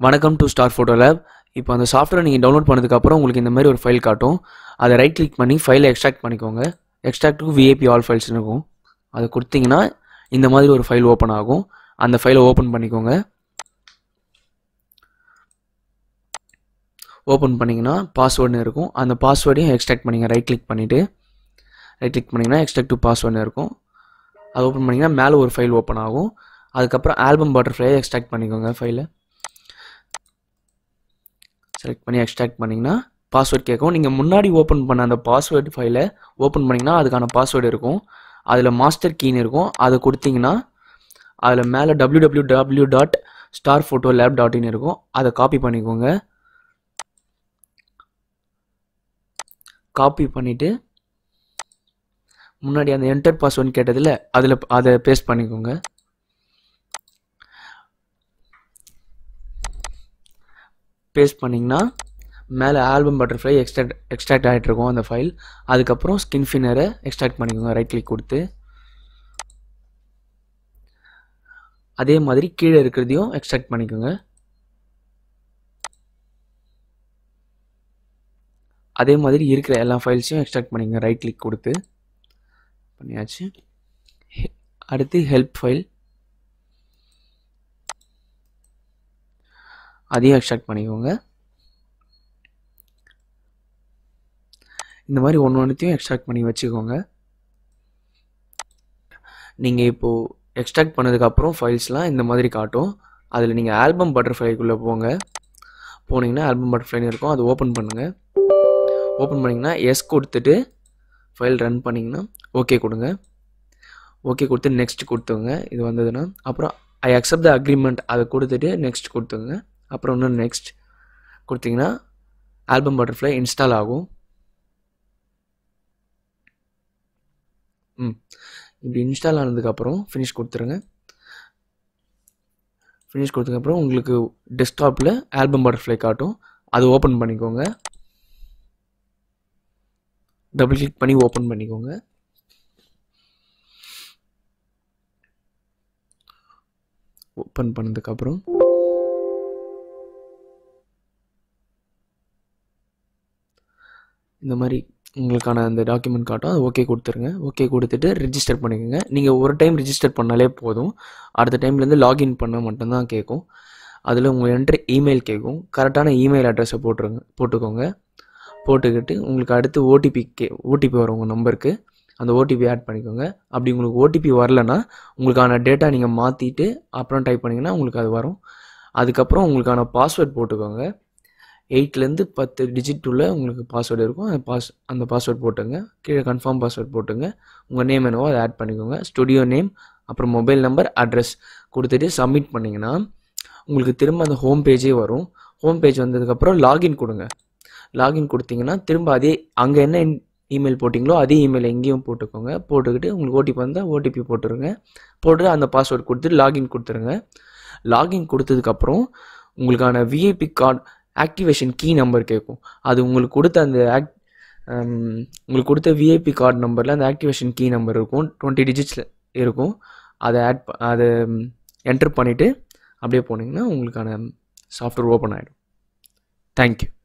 வணக்கம் to star photo lab இப்போ அந்த சாஃப்ட்வேர் நீங்கள் டவுன்லோட் பண்ணதுக்கப்புறம் உங்களுக்கு இந்த மாதிரி ஒரு ஃபைல் காட்டும் அதை ரைட் கிளிக் பண்ணி ஃபைலை எக்ஸ்ட்ராக்ட் பண்ணிக்கோங்க extract to VAP all files இருக்கும் அதை கொடுத்தீங்கன்னா இந்த மாதிரி ஒரு ஃபைல் ஓப்பன் ஆகும் அந்த ஃபைலை ஓப்பன் பண்ணிக்கோங்க ஓப்பன் பண்ணிங்கன்னா பாஸ்வேர்டுன்னு இருக்கும் அந்த பாஸ்வேர்டையும் எக்ஸ்ட்ராக்ட் பண்ணிங்க ரைட் கிளிக் பண்ணிவிட்டு ரைட் கிளிக் பண்ணிங்கன்னா எக்ஸ்ட்ராக்ட் டு பாஸ்வேர்டுன்னு இருக்கும் அது ஓப்பன் பண்ணிங்கன்னா மேலே ஒரு ஃபைல் ஓப்பன் ஆகும் அதுக்கப்புறம் ஆல்பம் பட்டர்ஃப்ளையை எக்ஸ்ட்ராக்ட் பண்ணிக்கோங்க ஃபைலை செலக்ட் பண்ணி எக்ஸ்ட்ராக்ட் பண்ணிங்கன்னா பாஸ்வேர்ட் கேட்கும் நீங்கள் முன்னாடி ஓப்பன் பண்ண அந்த பாஸ்வேர்டு ஃபைலை ஓப்பன் பண்ணிங்கன்னா அதுக்கான பாஸ்வேர்டு இருக்கும் அதில் மாஸ்டர் கீன்னு இருக்கும் அதை கொடுத்தீங்கன்னா அதில் மேலே W W W dot star photo lab dot in இருக்கும் அதை காப்பி பண்ணிக்கோங்க காப்பி பண்ணிவிட்டு முன்னாடி அந்த என்டர் பாஸ்வேர்டு கேட்டதில் அதில் அதை பேஸ்ட் பண்ணிக்கோங்க பேஸ்ட் பண்ணிங்கன்னா மேலே ஆல்பம் பட்டர்ஃப்ளை எக்ஸ்ட்ராக்ட் எக்ஸ்ட்ராக்ட் ஆகிட்டு இருக்கும் அந்த ஃபைல் அதுக்கப்புறம் ஸ்கின் ஃபின்னரை எக்ஸ்ட்ராக்ட் பண்ணிக்கோங்க ரைட் கிளிக் கொடுத்து அதே மாதிரி கீழே இருக்கிறதையும் எக்ஸ்ட்ராக்ட் பண்ணிக்கோங்க அதே மாதிரி இருக்கிற எல்லா ஃபைல்ஸையும் எக்ஸ்ட்ராக்ட் பண்ணிக்கோங்க ரைட் கிளிக் கொடுத்து பண்ணியாச்சு அடுத்து ஹெல்ப் ஃபைல் அதையும் எக்ஸ்ட்ராக்ட் பண்ணிக்கோங்க இந்த மாதிரி ஒன்று ஒன்றுத்தையும் எக்ஸ்ட்ராக்ட் பண்ணி வச்சுக்கோங்க நீங்கள் இப்போது எக்ஸ்ட்ராக்ட் பண்ணதுக்கப்புறம் ஃபைல்ஸ்லாம் இந்த மாதிரி காட்டும் அதில் நீங்கள் ஆல்பம் பட்டர்ஃப்ளைக்குள்ளே போங்க போனீங்கன்னா ஆல்பம் பட்டர்ஃப்ளைன்னு இருக்கும் அதை ஓப்பன் பண்ணுங்கள் ஓப்பன் பண்ணிங்கன்னா எஸ் கொடுத்துட்டு ஃபைல் ரன் பண்ணிங்கன்னா ஓகே கொடுங்க ஓகே கொடுத்து நெக்ஸ்ட் கொடுத்துங்க இது வந்ததுன்னா அப்புறம் ஐ அக்செப்ட் த அக்ரிமெண்ட் அதை கொடுத்துட்டு நெக்ஸ்ட் கொடுத்துங்க அப்புறம் இன்னும் நெக்ஸ்ட் கொடுத்தீங்கன்னா ஆல்பம் பட்டர்ஃப்ளை இன்ஸ்டால் ஆகும் ம் இப்படி இன்ஸ்டால் ஆனதுக்கப்புறம் ஃபினிஷ் கொடுத்துருங்க ஃபினிஷ் கொடுத்ததுக்கப்புறம் உங்களுக்கு டெஸ்க்டாப்பில் ஆல்பம் பட்டர்ஃப்ளை காட்டும் அது ஓப்பன் பண்ணிக்கோங்க டபுள் கிளிக் பண்ணி ஓப்பன் பண்ணிக்கோங்க ஓப்பன் பண்ணதுக்கப்புறம் இந்த மாதிரி உங்களுக்கான அந்த டாக்குமெண்ட் காட்டும் அது ஓகே கொடுத்துருங்க ஓகே கொடுத்துட்டு ரிஜிஸ்டர் பண்ணிக்கோங்க நீங்கள் ஒரு டைம் ரிஜிஸ்டர் பண்ணாலே போதும் அடுத்த டைம்லேருந்து லாகின் பண்ண மட்டும்தான் கேட்கும் அதில் உங்கள் என்ட்ரு இமெயில் கேட்கும் கரெக்டான இமெயில் அட்ரஸை போட்டுருங்க போட்டுக்கோங்க போட்டுக்கிட்டு உங்களுக்கு அடுத்து ஓடிபி கே ஓடிபி வரும் உங்கள் நம்பருக்கு அந்த ஓடிபி ஆட் பண்ணிக்கோங்க அப்படி உங்களுக்கு ஓடிபி வரலன்னா உங்களுக்கான டேட்டா நீங்கள் மாற்றிட்டு அப்புறம் டைப் பண்ணிங்கன்னா உங்களுக்கு அது வரும் அதுக்கப்புறம் உங்களுக்கான பாஸ்வேர்ட் போட்டுக்கோங்க எயிட்லேருந்து பத்து டிஜிட் உள்ள உங்களுக்கு பாஸ்வேர்டு இருக்கும் அந்த பாஸ் அந்த பாஸ்வேர்ட் போட்டுங்க கீழே கன்ஃபார்ம் பாஸ்வேர்ட் போட்டுங்க உங்கள் நேம் என்னவோ அதை ஆட் பண்ணிக்கோங்க ஸ்டுடியோ நேம் அப்புறம் மொபைல் நம்பர் அட்ரஸ் கொடுத்துட்டு சப்மிட் பண்ணிங்கன்னா உங்களுக்கு திரும்ப அந்த ஹோம் பேஜே வரும் ஹோம் பேஜ் வந்ததுக்கப்புறம் லாகின் கொடுங்க லாகின் கொடுத்தீங்கன்னா திரும்ப அதே அங்கே என்ன இமெயில் போட்டிங்களோ அதே இமெயில் எங்கேயும் போட்டுக்கோங்க போட்டுக்கிட்டு உங்களுக்கு ஓடிபி வந்தால் ஓடிபி போட்டுருங்க போட்டு அந்த பாஸ்வேர்ட் கொடுத்துட்டு லாகின் கொடுத்துருங்க லாகின் கொடுத்ததுக்கப்புறம் உங்களுக்கான VIP card activation key number கேட்கும் அது உங்களுக்கு கொடுத்த அந்த ஆக்ட் உங்களுக்கு கொடுத்த விஐபி கார்டு நம்பரில் அந்த ஆக்டிவேஷன் கீ நம்பர் இருக்கும் டுவெண்ட்டி டிஜிட்ஸில் இருக்கும் அதை ஆட் அதை என்டர் பண்ணிவிட்டு அப்படியே போனீங்கன்னா உங்களுக்கான சாஃப்ட்வேர் ஓப்பன் ஆகிடும் தேங்க்யூ